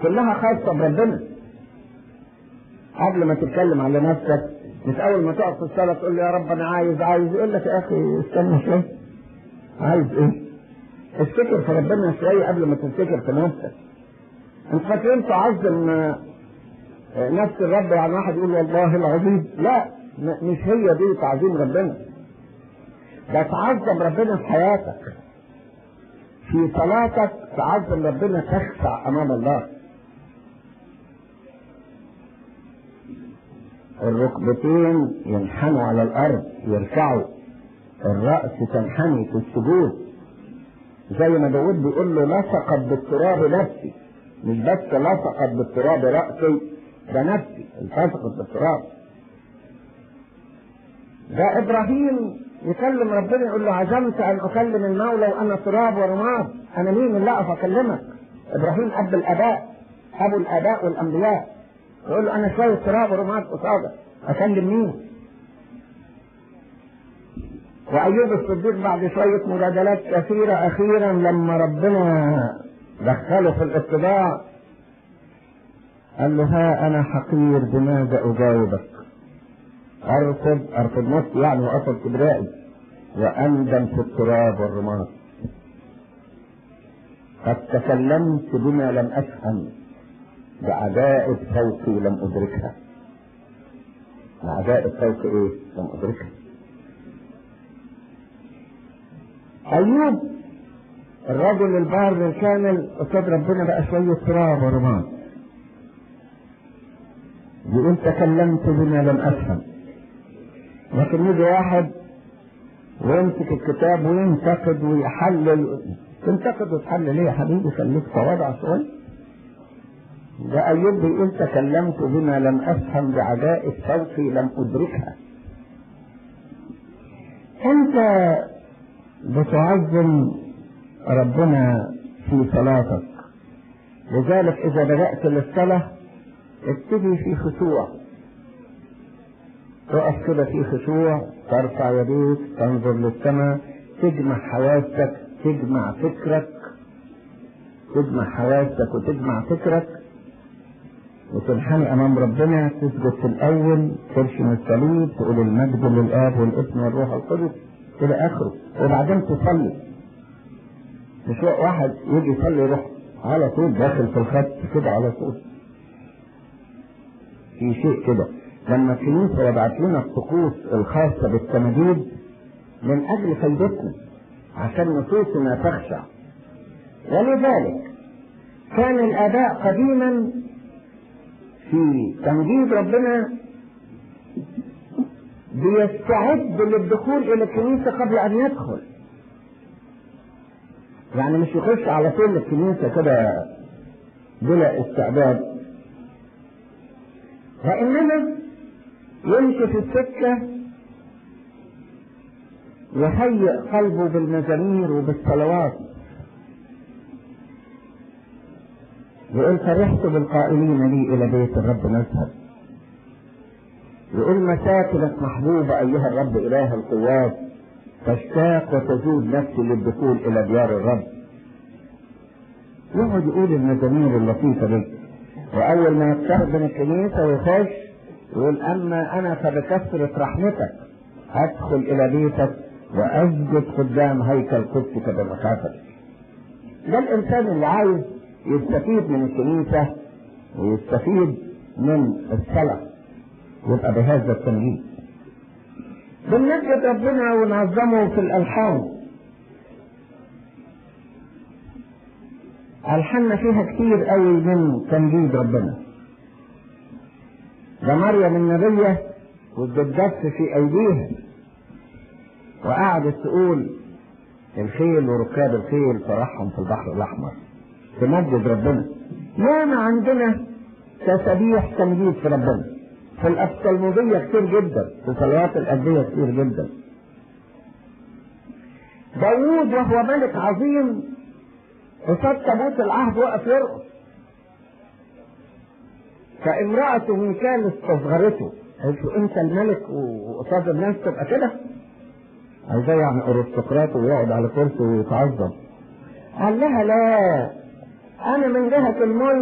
كلها خاصة بربنا قبل ما تتكلم على نفسك مش أول ما تقف في الصلاة تقول له يا رب أنا عايز عايز يقول لك يا أخي استنى شوية عايز إيه؟ افتكر في ربنا شوية قبل ما تفتكر في نفسك أنت فاكرين تعظم نفس الرب يعني واحد يقول والله العظيم لا مش هي دي تعظيم ربنا ده تعظم ربنا في حياتك في صلاتك تعظم ربنا تخشع امام الله الركبتين ينحنوا على الارض يرفعوا الراس تنحني في السجود زي ما داود بيقول له لصقت بالتراب نفسي مش بس لصقت بالتراب راسي ده نفسي التصقت بالتراب ده ابراهيم يكلم ربنا يقول له عزمت ان اكلم المولى وانا تراب ورماد انا مين اللي اقف اكلمك ابراهيم اب الاباء ابو الاباء والانبياء يقول له انا شويه تراب ورماد قصادك اكلم مين وايوب الصديق بعد شويه مجادلات كثيره اخيرا لما ربنا دخله في الاتباع قال له ها انا حقير بماذا اجاوبك ارفض ارفض نفسي يعني وارفض كبرائي واندم في التراب والرماد قد تكلمت بما لم افهم بعجائب فوقي لم ادركها عجائب فوق ايه لم ادركها ايوب الرجل البار الكامل قصاد ربنا بقى شويه تراب ورماد يقول تكلمت بما لم افهم لكن يجي واحد ويمسك الكتاب وينتقد ويحلل تنتقد وتحلل ليه يا حبيبي خليك تواضع شويه ده ايوب بيقول تكلمت بما لم افهم بعجائب فوقي لم ادركها انت بتعظم ربنا في صلاتك لذلك اذا بدات للصلاه ابتدي في خشوع تقف كده في خشوع ترفع يديك تنظر للسماء تجمع حواسك تجمع فكرك تجمع حواسك وتجمع فكرك وتنحني امام ربنا تسجد في الاول ترشم الصليب تقول المجد للاب والابن والروح القدس الى اخره وبعدين تصلي مش واحد يجي يصلي يروح على طول داخل في الخط كده على طول في شيء كده لما الكنيسه وضعت لنا الطقوس الخاصه بالتمجيد من اجل فايدتنا عشان نفوسنا تخشع ولذلك كان الاباء قديما في تمجيد ربنا بيستعد للدخول الى الكنيسه قبل ان يدخل يعني مش يخش على طول الكنيسه كده بلا استعداد وإنما يمشي في السكة يهيئ قلبه بالمزامير وبالصلوات يقول فرحت بالقائلين لي إلى بيت الرب نذهب يقول مساكنك محبوبة أيها الرب إله القوات تشتاق وتزود نفسي للدخول إلى ديار الرب يقعد يقول المزامير اللطيفة دي واول ما يقترب من الكنيسه ويخش يقول اما انا فبكثره رحمتك ادخل الى بيتك واسجد قدام هيكل قدسك بالمخافه ده الانسان اللي عايز يستفيد من الكنيسه ويستفيد من الصلاه يبقى بهذا التمجيد بنمجد ربنا ونعظمه في الالحان ألحنا فيها كتير قوي من تمجيد ربنا ده مريم النبية وبتدس في أيديها وقعدت تقول الخيل وركاب الخيل فرحهم في البحر الأحمر تمجد ربنا ياما عندنا تسابيح تمجيد في ربنا في الأبصلمودية كتير جدا في صلوات الأدية كتير جدا داوود وهو ملك عظيم قصاد تابوت العهد وقف يرقص فامرأته ميكال استصغرته قالت له انت الملك وقصاد الناس تبقى كده عايزاه يعني ارستقراط ويقعد على كرسي ويتعظم قال لها لا انا من جهة الملك